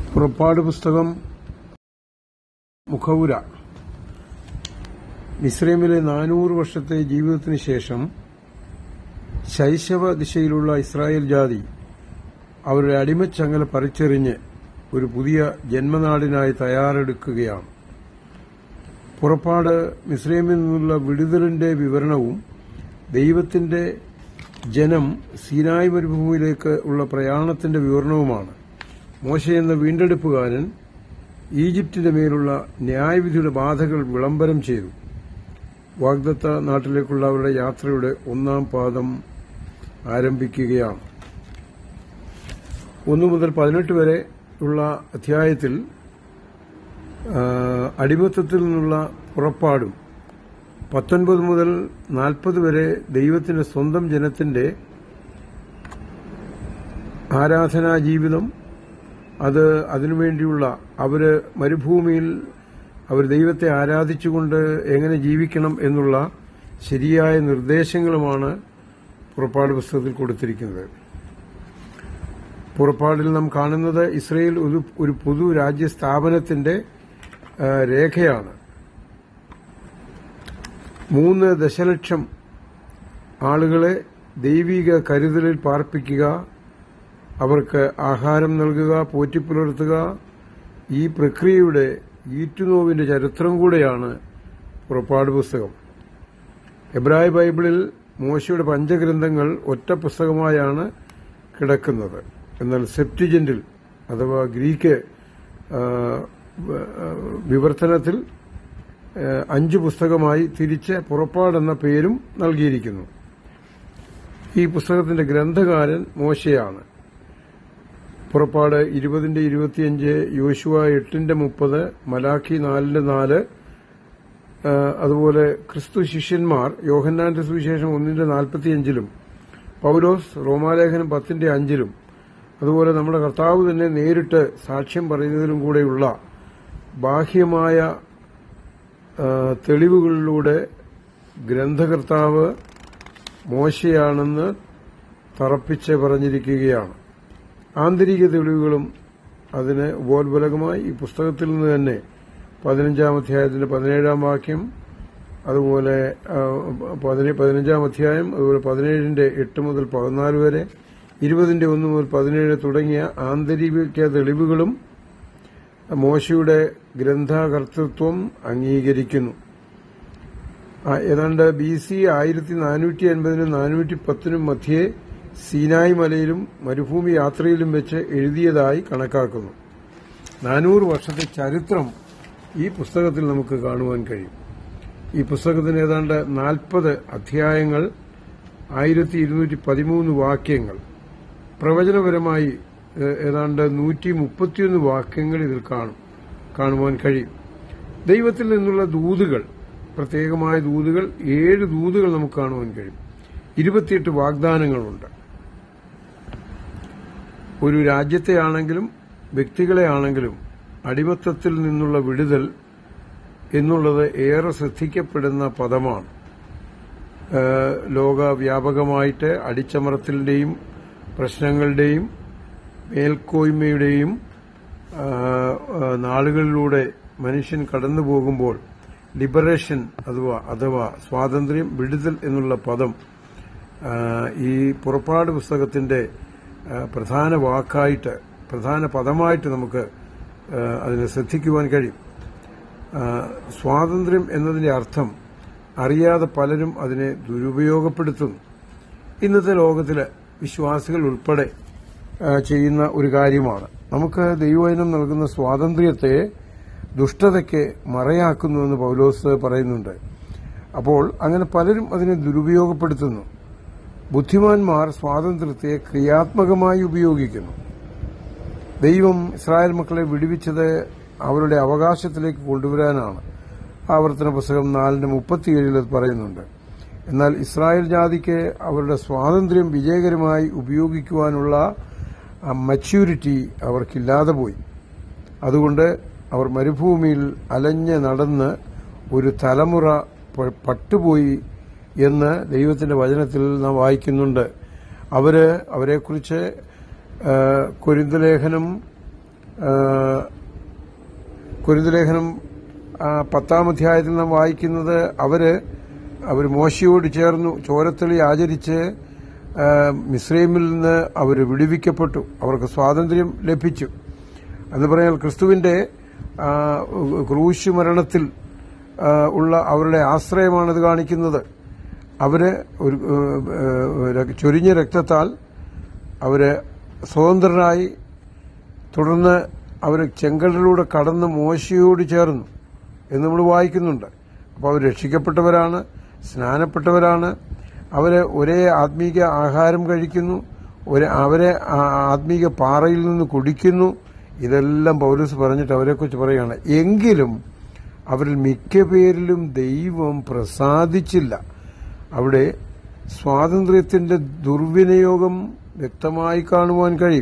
പുറപ്പാട് പുസ്തകം മുഖവുര മിസ്രൈമിലെ നാനൂറ് വർഷത്തെ ജീവിതത്തിന് ശേഷം ശൈശവ ദിശയിലുള്ള ഇസ്രായേൽ ജാതി അവരുടെ അടിമച്ചങ്ങല പറിച്ചെറിഞ്ഞ് ഒരു പുതിയ ജന്മനാടിനായി തയ്യാറെടുക്കുകയാണ് പുറപ്പാട് മിസ്രൈമിൽ നിന്നുള്ള വിടുതലിന്റെ വിവരണവും ദൈവത്തിന്റെ ജനം സീനായ് മരുഭൂമിയിലേക്ക് ഉള്ള പ്രയാണത്തിന്റെ വിവരണവുമാണ് മോശ എന്ന വീണ്ടെടുപ്പുകാരൻ ഈജിപ്തിന്റെ മേലുള്ള ന്യായവിധിയുടെ ബാധകൾ വിളംബരം ചെയ്തു വാഗ്ദത്ത നാട്ടിലേക്കുള്ള അവരുടെ യാത്രയുടെ ഒന്നാം പാദം ആരംഭിക്കുകയാണ് ഒന്നു മുതൽ പതിനെട്ട് വരെ ഉള്ള അധ്യായത്തിൽ ആ, അടിമത്തത്തിൽ നിന്നുള്ള പുറപ്പാടും പത്തൊൻപത് മുതൽ നാൽപ്പത് വരെ ദൈവത്തിന്റെ സ്വന്തം ജനത്തിന്റെ ആരാധനാ ജീവിതം അത് അതിനുവേണ്ടിയുള്ള അവര് മരുഭൂമിയിൽ അവർ ദൈവത്തെ ആരാധിച്ചുകൊണ്ട് എങ്ങനെ ജീവിക്കണം എന്നുള്ള ശരിയായ നിർദ്ദേശങ്ങളുമാണ് പുറപ്പാട് പുസ്തകത്തിൽ കൊടുത്തിരിക്കുന്നത് പുറപ്പാടിൽ നാം കാണുന്നത് ഇസ്രയേൽ ഒരു ഒരു പൊതു രാജ്യസ്ഥാപനത്തിന്റെ ആ, രേഖയാണ് മൂന്ന് ദശലക്ഷം ആളുകളെ ദൈവിക കരുതലിൽ പാർപ്പിക്കുക അവർക്ക് ആഹാരം നൽകുക പോറ്റിപ്പുലർത്തുക ഈ പ്രക്രിയയുടെ ഈറ്റുനോവിന്റെ ചരിത്രം കൂടെയാണ് പുറപ്പാട് പുസ്തകം എബ്രായ ബൈബിളിൽ മോശയുടെ പഞ്ചഗ്രന്ഥങ്ങൾ ഒറ്റ പുസ്തകമായാണ് കിടക്കുന്നത് എന്നാൽ സെപ്റ്റിജന്റിൽ അഥവാ ഗ്രീക്ക് ആ, വ- ആ, വിവർത്തനത്തിൽ ആ, അഞ്ച് പുസ്തകമായി തിരിച്ച് പുറപ്പാടെന്ന പേരും നൽകിയിരിക്കുന്നു ഈ പുസ്തകത്തിന്റെ ഗ്രന്ഥകാരൻ മോശയാണ് പുറപ്പാട് ഇരുപതിന്റെ ഇരുപത്തിയഞ്ച് യോശുവ എട്ടിന്റെ മുപ്പത് മലാഖി നാലിന്റെ നാല് ആ, അതുപോലെ ക്രിസ്തു ശിഷ്യന്മാർ യോഹന്നാന്റെ സുവിശേഷം ഒന്നിന്റെ നാൽപ്പത്തിയഞ്ചിലും പൌലോസ് റോമാലേഖനം പത്തിന്റെ അഞ്ചിലും അതുപോലെ നമ്മുടെ കർത്താവ് തന്നെ നേരിട്ട് സാക്ഷ്യം പറയുന്നതിലും കൂടെയുള്ള ബാഹ്യമായ ആ, തെളിവുകളിലൂടെ ഗ്രന്ഥകർത്താവ് മോശയാണെന്ന് തറപ്പിച്ച് പറഞ്ഞിരിക്കുകയാണ് ആന്തരിക തെളിവുകളും അതിന് ഉപോത്ബലകമായി ഈ പുസ്തകത്തിൽ നിന്ന് തന്നെ പതിനഞ്ചാം അധ്യായത്തിന്റെ പതിനേഴാം വാക്യം അതുപോലെ ആ, പതിനെ- പതിനഞ്ചാം അധ്യായം അതുപോലെ പതിനേഴിന്റെ എട്ട് മുതൽ പതിനാല് വരെ ഇരുപതിന്റെ ഒന്ന് മുതൽ പതിനേഴ് തുടങ്ങിയ ആന്തരിക തെളിവുകളും മോശയുടെ ഗ്രന്ഥകർത്തൃത്വം അംഗീകരിക്കുന്നു ആ, ഏതാണ്ട് ബി സി ആയിരത്തി നാനൂറ്റി അൻപതിനും നാനൂറ്റി പത്തിനും മധ്യേ സീനായ് മലയിലും മരുഭൂമി യാത്രയിലും വെച്ച് എഴുതിയതായി കണക്കാക്കുന്നു നാനൂറ് വർഷത്തെ ചരിത്രം ഈ പുസ്തകത്തിൽ നമുക്ക് കാണുവാൻ കഴിയും ഈ പുസ്തകത്തിന് ഏതാണ്ട് നാൽപ്പത് അധ്യായങ്ങൾ ആയിരത്തി ഇരുന്നൂറ്റി പതിമൂന്ന് വാക്യങ്ങൾ പ്രവചനപരമായി ഏഹ്, ഏതാണ്ട് നൂറ്റി മുപ്പത്തിയൊന്ന് വാക്യങ്ങൾ ഇതിൽ കാണും കാണുവാൻ കഴിയും ദൈവത്തിൽ നിന്നുള്ള ദൂതുകൾ പ്രത്യേകമായ ദൂതുകൾ ഏഴ് ദൂതുകൾ നമുക്ക് കാണുവാൻ കഴിയും ഇരുപത്തിയെട്ട് വാഗ്ദാനങ്ങളുണ്ട് ഒരു രാജ്യത്തെ ആണെങ്കിലും വ്യക്തികളെ ആണെങ്കിലും അടിമത്തത്തിൽ നിന്നുള്ള വിടുതൽ എന്നുള്ളത് ഏറെ ശ്രദ്ധിക്കപ്പെടുന്ന പദമാണ് ഏഹ് ലോകവ്യാപകമായിട്ട് അടിച്ചമർത്തലിന്റെയും പ്രശ്നങ്ങളുടെയും മേൽക്കോയ്മയുടെയും ആഹ്, ആഹ്, നാളുകളിലൂടെ മനുഷ്യൻ കടന്നു പോകുമ്പോൾ ലിബറേഷൻ അഥവാ അഥവാ സ്വാതന്ത്ര്യം വിടുതൽ എന്നുള്ള പദം ആഹ്, ഈ പുറപ്പാട് പുസ്തകത്തിന്റെ ആഹ്, പ്രധാന വാക്കായിട്ട് പ്രധാന പദമായിട്ട് നമുക്ക് ആഹ്, അതിനെ ശ്രദ്ധിക്കുവാൻ കഴിയും ആഹ്, സ്വാതന്ത്ര്യം എന്നതിന്റെ അർത്ഥം അറിയാതെ പലരും അതിനെ ദുരുപയോഗപ്പെടുത്തുന്നു ഇന്നത്തെ ലോകത്തിലെ വിശ്വാസികൾ ഉൾപ്പെടെ ആ, ചെയ്യുന്ന ഒരു കാര്യമാണ് നമുക്ക് ദൈവവചനം നൽകുന്ന സ്വാതന്ത്ര്യത്തെ ദുഷ്ടതയ്ക്ക് മറയാക്കുന്നുവെന്ന് പൗലോസ് പറയുന്നുണ്ട് അപ്പോൾ അങ്ങനെ പലരും അതിനെ ദുരുപയോഗപ്പെടുത്തുന്നു ബുദ്ധിമാന്മാർ സ്വാതന്ത്ര്യത്തെ ക്രിയാത്മകമായി ഉപയോഗിക്കുന്നു ദൈവം ഇസ്രായേൽ മക്കളെ വിടുവിച്ചത് അവരുടെ അവകാശത്തിലേക്ക് കൊണ്ടുവരാനാണ് ആവർത്തന പുസ്തകം നാലിന്റെ മുപ്പത്തിയേഴിൽ അത് പറയുന്നുണ്ട് എന്നാൽ ഇസ്രായേൽ ജാതിക്ക് അവരുടെ സ്വാതന്ത്ര്യം വിജയകരമായി ഉപയോഗിക്കുവാനുള്ള മച്യൂരിറ്റി അവർക്കില്ലാതെ പോയി അതുകൊണ്ട് അവർ മരുഭൂമിയിൽ അലഞ്ഞ് നടന്ന് ഒരു തലമുറ പ- പട്ടുപോയി എന്ന് ദൈവത്തിന്റെ വചനത്തിൽ നാം വായിക്കുന്നുണ്ട് അവര് അവരെക്കുറിച്ച് ആ, കൊരിന്ത ലേഖനം കുരുന്തലേഖനം ആ, പത്താം അധ്യായത്തിൽ നാം വായിക്കുന്നത് അവര് അവർ മോശയോട് ചേർന്നു ചോരത്തെളി ആചരിച്ച് ആ, മിസ്രൈമിൽ നിന്ന് അവർ വിടുവിക്കപ്പെട്ടു അവർക്ക് സ്വാതന്ത്ര്യം ലഭിച്ചു എന്ന് പറഞ്ഞാൽ ക്രിസ്തുവിന്റെ ആ, ക്രൂശ് മരണത്തിൽ ആ, ഉള്ള അവരുടെ ആശ്രയമാണിത് കാണിക്കുന്നത് അവര് ഒരു ഏ, ഏ, ചൊരിഞ്ഞ രക്തത്താൽ അവര് സ്വതന്ത്രരായി തുടർന്ന് അവർ ചെങ്കടലിലൂടെ കടന്ന് മോശയോട് ചേർന്നു എന്ന് നമ്മൾ വായിക്കുന്നുണ്ട് അപ്പോൾ അവർ രക്ഷിക്കപ്പെട്ടവരാണ് സ്നാനപ്പെട്ടവരാണ് അവര് ഒരേ ആത്മീക ആഹാരം കഴിക്കുന്നു ഒരു അവരെ ആ ആത്മീക പാറയിൽ നിന്ന് കുടിക്കുന്നു ഇതെല്ലാം പൗലൂസ് പറഞ്ഞിട്ട് അവരെക്കുറിച്ച് പറയുകയാണ് എങ്കിലും അവരിൽ മിക്ക പേരിലും ദൈവം പ്രസാദിച്ചില്ല അവിടെ സ്വാതന്ത്ര്യത്തിന്റെ ദുർവിനിയോഗം വ്യക്തമായി കാണുവാൻ കഴിയും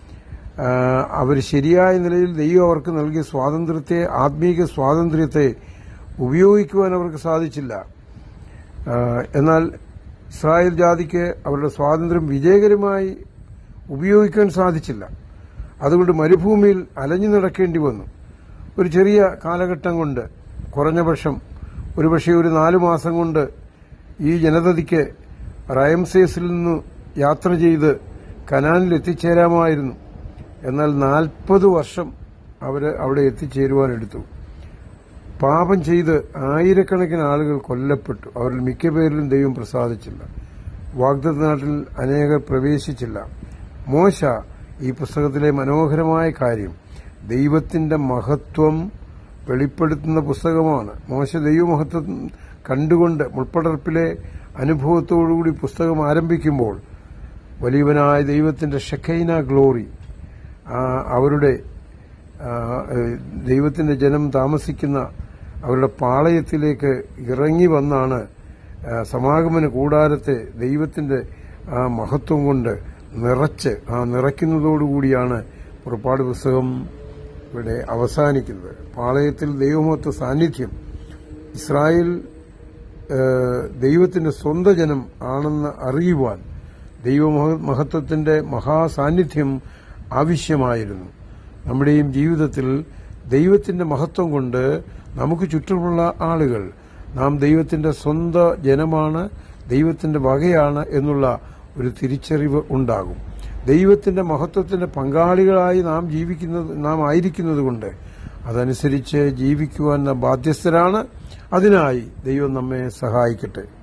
അവർ ശരിയായ നിലയിൽ ദൈവം അവർക്ക് നൽകിയ സ്വാതന്ത്ര്യത്തെ ആത്മീക സ്വാതന്ത്ര്യത്തെ ഉപയോഗിക്കുവാൻ അവർക്ക് സാധിച്ചില്ല ആ, എന്നാൽ ഇസ്രായേൽ ജാതിക്ക് അവരുടെ സ്വാതന്ത്ര്യം വിജയകരമായി ഉപയോഗിക്കാൻ സാധിച്ചില്ല അതുകൊണ്ട് മരുഭൂമിയിൽ അലഞ്ഞു നടക്കേണ്ടി വന്നു ഒരു ചെറിയ കാലഘട്ടം കൊണ്ട് കുറഞ്ഞ പക്ഷം ഒരുപക്ഷെ ഒരു നാലു മാസം കൊണ്ട് ഈ ജനതയ്ക്ക് റയംസേസിൽ നിന്ന് യാത്ര ചെയ്ത് കനാനിൽ എത്തിച്ചേരാമായിരുന്നു എന്നാൽ നാൽപ്പത് വർഷം അവർ അവിടെ എത്തിച്ചേരുവാനെടുത്തു പാപം ചെയ്ത് ആയിരക്കണക്കിന് ആളുകൾ കൊല്ലപ്പെട്ടു അവരിൽ മിക്ക പേരിലും ദൈവം പ്രസാദിച്ചില്ല വാഗ്ദത്ത നാട്ടിൽ അനേകർ പ്രവേശിച്ചില്ല മോശ ഈ പുസ്തകത്തിലെ മനോഹരമായ കാര്യം ദൈവത്തിന്റെ മഹത്വം വെളിപ്പെടുത്തുന്ന പുസ്തകമാണ് മോശ ദൈവമഹത്വം കണ്ടുകൊണ്ട് മുൾപ്പടർപ്പിലെ അനുഭവത്തോടുകൂടി പുസ്തകം ആരംഭിക്കുമ്പോൾ വലിയവനായ ദൈവത്തിന്റെ ഷെഖൈന ഗ്ലോറി ആ, അവരുടെ ആ, ഏഹ്, ദൈവത്തിന്റെ ജനം താമസിക്കുന്ന അവരുടെ പാളയത്തിലേക്ക് ഇറങ്ങി വന്നാണ് ആ, സമാഗമന കൂടാരത്തെ ദൈവത്തിന്റെ ആ മഹത്വം കൊണ്ട് നിറച്ച് ആ നിറയ്ക്കുന്നതോടുകൂടിയാണ് പുറപ്പാട് പുസ്തകം ഇവിടെ അവസാനിക്കുന്നത് പാളയത്തിൽ ദൈവമത്വ സാന്നിധ്യം ഇസ്രായേൽ ഏഹ്, ദൈവത്തിന്റെ സ്വന്തം ജനം ആണെന്ന് അറിയുവാൻ ദൈവമഹത്വത്തിന്റെ മഹാസാന്നിധ്യം ആവശ്യമായിരുന്നു നമ്മുടെയും ജീവിതത്തിൽ ദൈവത്തിന്റെ മഹത്വം കൊണ്ട് നമുക്ക് ചുറ്റുമുള്ള ആളുകൾ നാം ദൈവത്തിന്റെ സ്വന്തം ജനമാണ് ദൈവത്തിന്റെ വകയാണ് എന്നുള്ള ഒരു തിരിച്ചറിവ് ഉണ്ടാകും ദൈവത്തിന്റെ മഹത്വത്തിന്റെ പങ്കാളികളായി നാം ജീവിക്കുന്നത് നാം ആയിരിക്കുന്നത് കൊണ്ട് അതനുസരിച്ച് ജീവിക്കുവാൻ നാം ബാധ്യസ്ഥരാണ് അതിനായി ദൈവം നമ്മെ സഹായിക്കട്ടെ